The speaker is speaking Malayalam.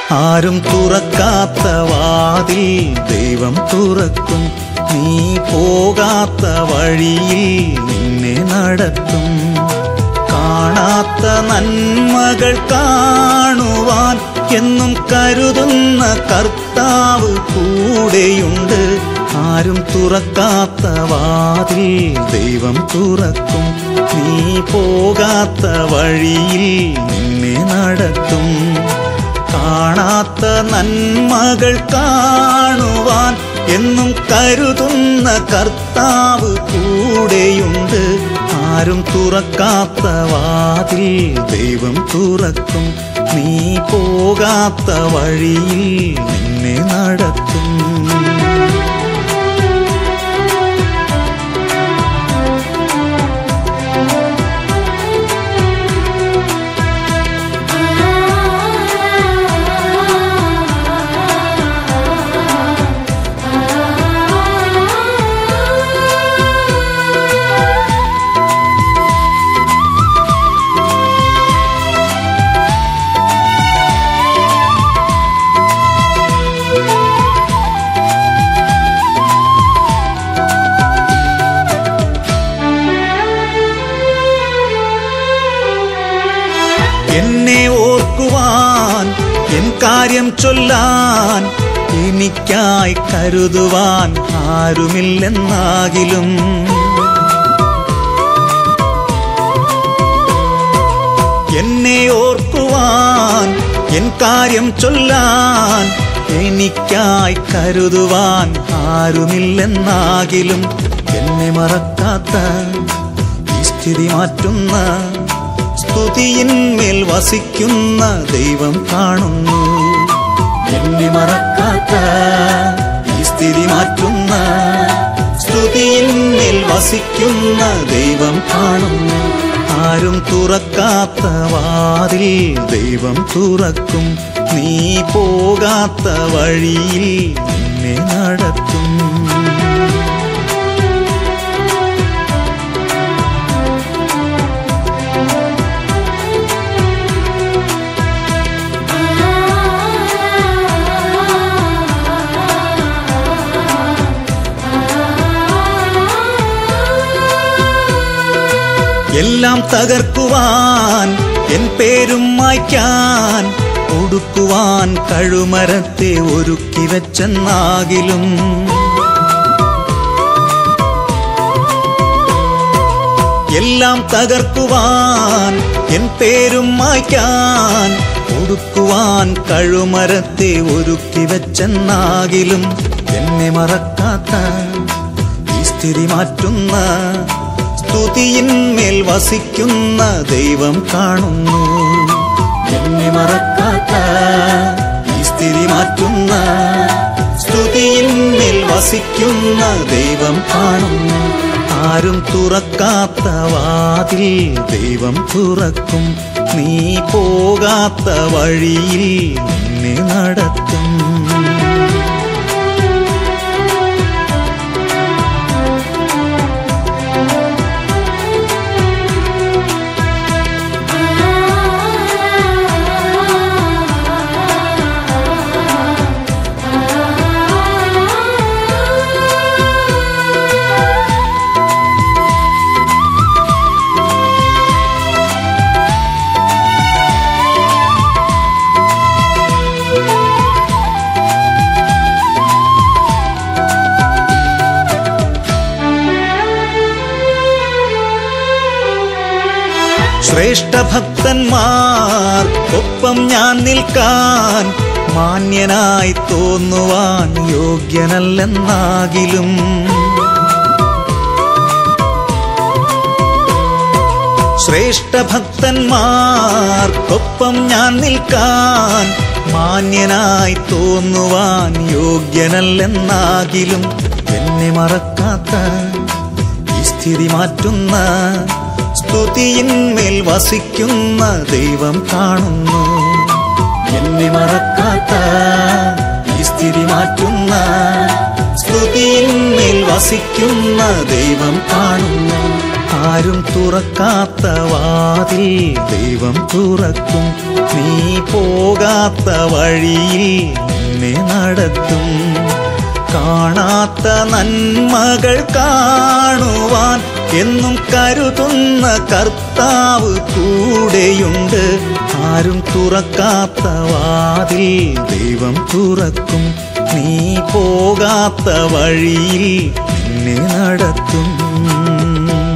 ആരും തുറക്കാത്ത വാതിൽ ദൈവം തുറക്കും നീ പോകാത്ത വഴിയിൽ നിന്നെ നടത്തും കാണാത്ത നന്മകൾ കാണുവാൻ എന്നും കരുതുന്ന കർത്താവ് കൂടെയുണ്ട് ആരും തുറക്കാത്ത വാതിൽ ദൈവം തുറക്കും നീ പോകാത്ത വഴിയിൽ നിന്നെ നടത്തും കാണാത്ത നന്മകൾ കാണുവാൻ എന്നും കരുതുന്ന കർത്താവ് കൂടെയുണ്ട് ആരും തുറക്കാത്ത വാതിൽ ദൈവം തുറക്കും നീ പോകാത്ത വഴിയിൽ നിന്നെ നടത്തും എന്നെ ഓർക്കുവാൻ എൻ കാര്യം ചൊല്ലാൻ എനിക്കായി കരുതുവാൻ ആരുമില്ലെന്നാകിലും എന്നെ ഓർക്കുവാൻ എൻ കാര്യം ചൊല്ലാൻ എനിക്കായി കരുതുവാൻ ആരുമില്ലെന്നാകിലും എന്നെ മറക്കാത്ത ഈ സ്ഥിതി മാറ്റുന്ന സ്തുതിയിന്മേൽ വസിക്കുന്ന ദൈവം കാണുന്നു എന്നെ മറക്കാത്ത ഈ സ്ഥിതി മാറ്റുന്ന സ്തുതിയിന്മേൽ വസിക്കുന്ന ദൈവം കാണുന്നു ആരും തുറക്കാത്ത വാതിൽ ദൈവം തുറക്കും നീ പോകാത്ത വഴിയിൽ നിന്നെ നടത്തും എല്ലാം തകർക്കുവാൻ എൻ പേരും മായ്ക്കാൻ ഒടുക്കുവാൻ കഴുമരത്തെ ഒരുക്കി വെച്ചെന്നാകിലും എല്ലാം തകർക്കുവാൻ എൻ പേരും മായ്ക്കാൻ ഒടുക്കുവാൻ കഴുമരത്തെ ഒരുക്കി വെച്ചെന്നാകിലും എന്നെ മറക്കാത്ത ഈ സ്ഥിതി മാറ്റുന്ന സ്തുതിയിന്മേൽ വസിക്കുന്ന ദൈവം കാണുന്നു എന്നെ മറക്കാത്ത ഈ സ്ഥിതി മാറ്റുന്ന സ്തുതിയിന്മേൽ വസിക്കുന്ന ദൈവം കാണുന്നു ആരും തുറക്കാത്ത വാതിൽ ദൈവം തുറക്കും നീ പോകാത്ത വഴിയിൽ നിന്നെ നടത്തും ശ്രേഷ്ഠ ഭക്തന്മാർ ഒപ്പം ഞാൻ നിൽക്കാൻ മാന്യനായി തോന്നുവാൻ യോഗ്യനല്ലെന്നാകിലും ശ്രേഷ്ഠ ഭക്തന്മാർക്കൊപ്പം ഞാൻ നിൽക്കാൻ മാന്യനായി തോന്നുവാൻ യോഗ്യനല്ലെന്നാകിലും എന്നെ മറക്കാത്ത ഈ സ്ഥിതി മാറ്റുന്ന സ്തുതിയിന്മേൽ വസിക്കുന്ന ദൈവം കാണുന്നു എന്നെ മറക്കാത്ത ഈ സ്ഥിതി മാറ്റുന്ന സ്തുതിയിന്മേൽ വസിക്കുന്ന ദൈവം കാണുന്നു ആരും തുറക്കാത്ത വാതിൽ ദൈവം തുറക്കും നീ പോകാത്ത വഴിയിൽ നിന്നെ നടത്തും കാണാത്ത നന്മകൾ കാണുവാൻ എന്നും കരുതുന്ന കർത്താവ് കൂടെയുണ്ട് ആരും തുറക്കാത്ത വാതിൽ ദൈവം തുറക്കും നീ പോകാത്ത വഴിയിൽ നിന്നെ നടത്തും